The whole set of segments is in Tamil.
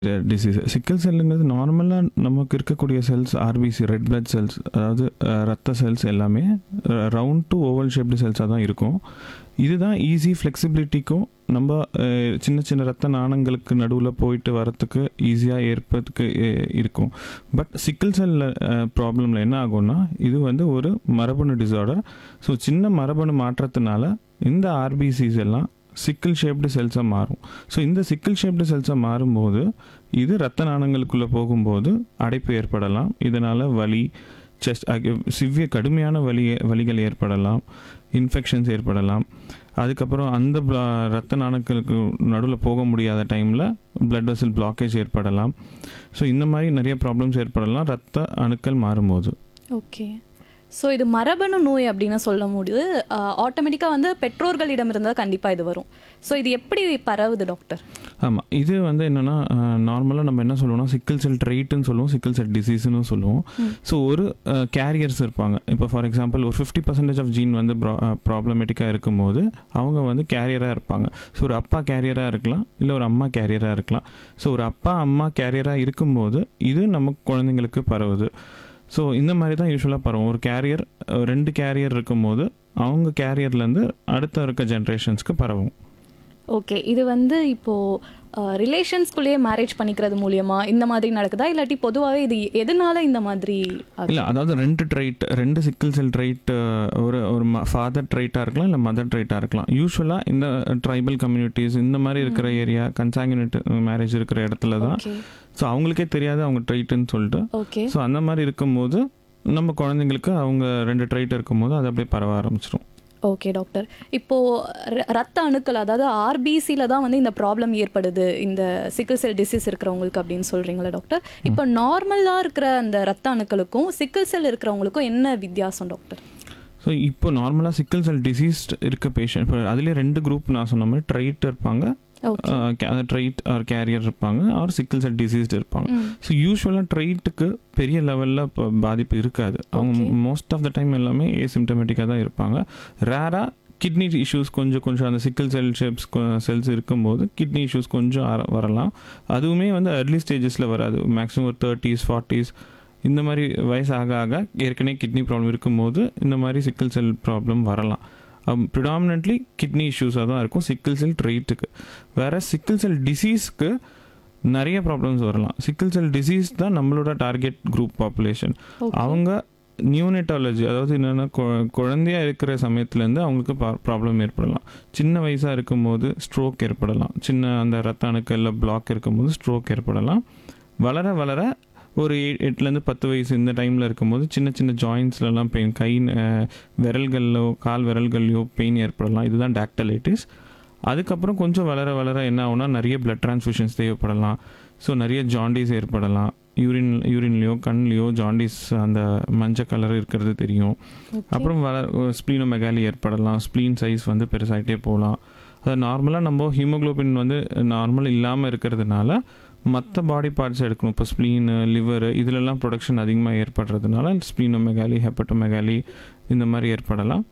டிசீஸ் சிக்கல் செல்லுங்கிறது நார்மலாக நமக்கு இருக்கக்கூடிய cells RBC red blood cells அதாவது அஹ், ரத்த செல்ஸ் எல்லாமே ரவுண்ட் டு ஓவல் ஷேப்டு செல்ஸாக தான் இருக்கும் இதுதான் ஈஸி ஃப்ளெக்சிபிலிட்டிக்கும் நம்ம அஹ், சின்ன சின்ன ரத்த நாணங்களுக்கு நடுவில் போயிட்டு வரத்துக்கு ஈஸியாக ஏற்பதுக்கு அஹ், இருக்கும் பட் சிக்கல் செல்ல ப்ராப்ளமில் என்ன ஆகும்னா இது வந்து ஒரு மரபணு டிசார்டர் ஸோ சின்ன மரபணு மாற்றத்தினால இந்த ஆர்பிசிஸ் எல்லாம் சிக்கல் ஷேப்டு செல்ஸாக மாறும் ஸோ இந்த சிக்கல் ஷேப்டு செல்ஸாக மாறும்போது இது ரத்த நாணங்களுக்குள்ளே போகும்போது அடைப்பு ஏற்படலாம் இதனால் வலி செஸ்ட் சிவிய கடுமையான வலி வலிகள் ஏற்படலாம் இன்ஃபெக்ஷன்ஸ் ஏற்படலாம் அதுக்கப்புறம் அந்த blo- ரத்த நாணங்களுக்கு நடுவில் போக முடியாத டைமில் blood vessel பிளாக்கேஜ் ஏற்படலாம் ஸோ இந்த மாதிரி நிறைய ப்ராப்ளம்ஸ் ஏற்படலாம் ரத்த அணுக்கள் மாறும்போது ஓகே ஸோ இது மரபணு நோய் அப்படின்னு சொல்ல முடியுது ஆட்டோமேட்டிக்காக வந்து பெற்றோர்களிடம் இருந்தால் கண்டிப்பாக இது வரும் ஸோ இது எப்படி பரவுது டாக்டர் ஆமாம் இது வந்து என்னென்னா நார்மலாக நம்ம என்ன சொல்லுவோம்னா சிக்கல் செல் ட்ரைட்டுன்னு சொல்லுவோம் சிக்கல் செல் டிசீஸ்னு சொல்லுவோம் ஸோ ஒரு கேரியர்ஸ் இருப்பாங்க இப்போ ஃபார் எக்ஸாம்பிள் ஒரு ஃபிஃப்டி பர்சன்டேஜ் ஆஃப் ஜீன் வந்து ப்ராப்ளமேட்டிக்காக இருக்கும்போது அவங்க வந்து கேரியராக இருப்பாங்க ஸோ ஒரு அப்பா கேரியராக இருக்கலாம் இல்லை ஒரு அம்மா கேரியராக இருக்கலாம் ஸோ ஒரு அப்பா அம்மா கேரியராக இருக்கும்போது இது நம்ம குழந்தைங்களுக்கு பரவுது ஸோ இந்த மாதிரி தான் யூஸ்வலாக பரவும் ஒரு கேரியர் ரெண்டு கேரியர் இருக்கும்போது அவங்க கேரியர்லேருந்து அடுத்த இருக்க ஜென்ரேஷன்ஸ்க்கு பரவும் ஓகே இது வந்து இப்போது ரிலேஷன்ஸ்குள்ளேயே மேரேஜ் பண்ணிக்கிறது மூலியமா இந்த மாதிரி நடக்குதா இல்லாட்டி பொதுவாகவே இது எதனால இந்த மாதிரி ஆகுது? இல்லை அதாவது ரெண்டு ட்ரைட் ரெண்டு சிக்கல் செல் ட்ரைட் ஒரு ஒரு ஃபாதர் ட்ரைட்டாக இருக்கலாம் இல்லை மதர் ட்ரைட்டாக இருக்கலாம் யூஸ்வலாக இந்த ட்ரைபல் கம்யூனிட்டிஸ் இந்த மாதிரி இருக்கிற ஏரியா கன்சாங்கினேட் மேரேஜ் இருக்கிற இடத்துல தான் ஓகே ஸோ அவங்களுக்கே தெரியாது அவங்க ட்ரைட்டுன்னு சொல்லிட்டு ஓகே ஸோ அந்த மாதிரி இருக்கும்போது நம்ம குழந்தைங்களுக்கு அவங்க ரெண்டு ட்ரைட் இருக்கும்போது அது அப்படியே பரவ ஆரம்பிச்சிடும் ஓகே டாக்டர் இப்போ ர- ரத்த அணுக்கள் அதாவது ஆர்பிசியில் தான் வந்து இந்த ப்ராப்ளம் ஏற்படுது இந்த சிக்கிள் செல் டிசீஸ் இருக்கிறவங்களுக்கு அப்படின்னு சொல்றீங்களா டாக்டர் இப்போ நார்மலாக இருக்கிற அந்த ரத்த அணுக்களுக்கும் சிக்கிள் செல் இருக்கிறவங்களுக்கும் என்ன வித்தியாசம் டாக்டர் ஸோ இப்போ நார்மலாக சிக்கல் செல் டிசீஸ்ட் இருக்க பேஷண்ட் இப்போ அதுலேயே ரெண்டு குரூப் நான் சொன்ன மாதிரி ட்ரைட் இருப்பாங்க ஓகே ட்ரைட் ஆர் கேரியர் இருப்பாங்க ஆர் சிக்கல் செல் டிசீஸ்டு இருப்பாங்க ம் ஸோ யூஸ்வலாக ட்ரைட்டுக்கு பெரிய லெவலில் இப்போ பாதிப்பு இருக்காது அவங்க Okay. Most of the time எல்லாமே ஏசிம்டமேட்டிக்காக தான் இருப்பாங்க ரேராக கிட்னி இஷ்யூஸ் கொஞ்சம் கொஞ்சம் அந்த சிக்கல் செல் ஷேப்ஸ் செல்ஸ் இருக்கும்போது கிட்னி இஷ்யூஸ் கொஞ்சம் அர- வரலாம் அதுவுமே வந்து அர்லி ஸ்டேஜஸில் வராது மேக்ஸிமம் ஒரு தேர்ட்டிஸ் ஃபார்ட்டிஸ் இந்த மாதிரி வயசு ஆக ஆக ஏற்கனவே கிட்னி ப்ராப்ளம் இருக்கும்போது இந்த மாதிரி சிக்கல் செல் ப்ராப்ளம் வரலாம் ப்ரிடாமினெட்லி கிட்னி இஷ்யூஸாக தான் இருக்கும் சிக்கல் செல் ட்ரைட்டுக்கு வேற சிக்கல் செல் டிசீஸ்க்கு நிறைய ப்ராப்ளம்ஸ் வரலாம் சிக்கல் செல் டிசீஸ் தான் நம்மளோட டார்கெட் குரூப் பாப்புலேஷன் Okay. அவங்க நியூனெட்டாலஜி அதாவது என்னென்னா குழந்தையா இருக்கிற சமயத்துலேருந்து அவங்களுக்கு ப்ராப்ளம் ஏற்படலாம் சின்ன வயசாக இருக்கும்போது ஸ்ட்ரோக் ஏற்படலாம் சின்ன அந்த ரத்த அணுக்களில் பிளாக் இருக்கும்போது ஸ்ட்ரோக் ஏற்படலாம் வளர வளர ஒரு எ- எட்டுலேருந்து பத்து வயசு இந்த டைமில் இருக்கும்போது சின்ன சின்ன ஜாயின்ஸ்லலாம் பெயின் கை அஹ், விரல்கள்லோ கால் விரல்கள்லையோ பெயின் ஏற்படலாம் இதுதான் டாக்டலைட்டிஸ் அதுக்கப்புறம் கொஞ்சம் வளர வளர என்ன ஆகும்னா நிறைய பிளட் டிரான்ஸ்ஃபியூஷன்ஸ் தேவைப்படலாம் ஸோ நிறைய ஜாண்டிஸ் ஏற்படலாம் யூரின் யூரின்லேயோ கண்லேயோ ஜாண்டிஸ் அந்த மஞ்சள் கலர் இருக்கிறது தெரியும் அப்புறம் வள ஸ்ப்ளீனோமெகாலி ஏற்படலாம் ஸ்ப்ளீன் சைஸ் வந்து பெருசாகிட்டே போகலாம் அது நார்மலாக நம்ம ஹீமோகுளோபின் வந்து நார்மல் இல்லாமல் இருக்கிறதுனால மற்ற பாடி பார்ட்ஸ் எடுக்கணும் இப்போ ஸ்ப்ளீன் லிவர் இதிலெல்லாம் ப்ரொடக்ஷன் அதிகமாக ஏற்படுறதுனால ஸ்ப்ளீனோமெகாலி ஹெப்பட்டோமெகாலி இந்த மாதிரி ஏற்படலாம்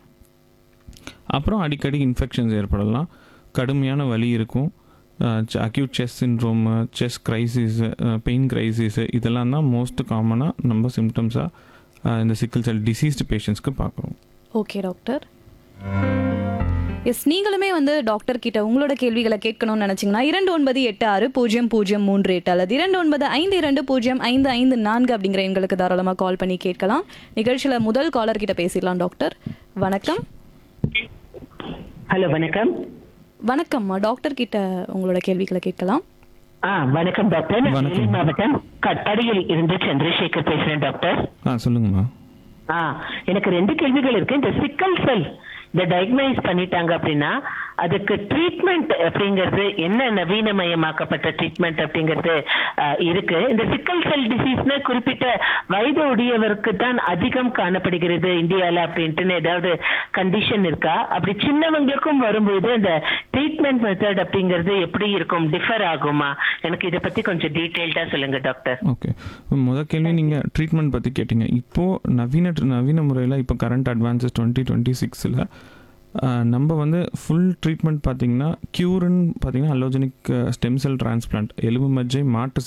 அப்புறம் அடிக்கடி இன்ஃபெக்ஷன்ஸ் ஏற்படலாம் கடுமையான வலி இருக்கும் acute chest syndrome chest crisis pain crisis இதெல்லாம் தான் மோஸ்ட் காமனாக நம்ம சிம்டம்ஸாக இந்த சிக்கல் செல் டிசீஸ்டு பேஷண்ட்ஸ்க்கு பார்க்குறோம் ஓகே டாக்டர் எஸ் நீங்களுமே வந்து டாக்டர் கிட்ட உங்களோட கேள்விகளை கேட்கணும்னு நினைச்சீங்கன்னா இரண்டு ஒன்பது எட்டு ஆறு பூஜ்ஜியம் பூஜ்ஜியம் மூன்று எட்டு அல்லது இரண்டு ஒன்பது ஐந்து இரண்டு பூஜ்ஜியம் ஐந்து ஐந்து நான்கு அப்படிங்கிற எங்களுக்கு தாராளமாக கால் பண்ணி கேட்கலாம் நிகழ்ச்சியில் முதல் காலர் கிட்ட பேசிடலாம் டாக்டர் வணக்கம் ஹலோ வணக்கம் வணக்கம்மா டாக்டர் கிட்ட உங்களோட கேள்விகளை கேட்கலாம் ஆ வணக்கம் டாக்டர் நான் வணக்கம். வேலூர் மாவட்டம் கட்பாடியில் இருந்து சந்திரசேகர் பேசுறேன் டாக்டர் ஆ சொல்லுங்கம்மா ஆ எனக்கு ரெண்டு கேள்விகள் இருக்கு இந்த சிக்கல் செல் இந்த டயக்னைஸ் பண்ணிட்டாங்க அப்படின்னா அதுக்கு ட்ரீட்மெண்ட் அப்படிங்கிறது என்ன நவீனமயமாக்கப்பட்ட ட்ரீட்மெண்ட் அப்படிங்கிறது ஆ, இருக்கு இந்த சிக்கல் செல் டிசீஸ்னா குறிப்பிட்ட வயது உடையவருக்கு தான் அதிகம் காணப்படுகிறது இந்தியால அப்படின்ட்டு ஏதாவது கண்டிஷன் இருக்கா அப்படி சின்னவங்களுக்கும் வரும்போது இந்த ட்ரீட்மெண்ட் மெத்தட் அப்படிங்கிறது எப்படி இருக்கும் டிஃபர் ஆகுமா எனக்கு இதை பத்தி கொஞ்சம் டீட்டெயில்டா சொல்லுங்க டாக்டர் ஓகே முதல் கேள்வி நீங்கள் ட்ரீட்மெண்ட் பற்றி கேட்டீங்க இப்போது நவீன நவீன முறையில் இப்போ கரண்ட் அட்வான்சஸ் டுவெண்ட்டி டுவெண்ட்டி சிக்ஸில் நம்ம வந்து ஃபுல் ட்ரீட்மெண்ட் பார்த்தீங்கன்னா க்யூர்னு பார்த்தீங்கன்னா அலோஜெனிக் ஸ்டெம் செல் டிரான்ஸ்பிளான்ட் எலும்பு மஜ்ஜை மாற்று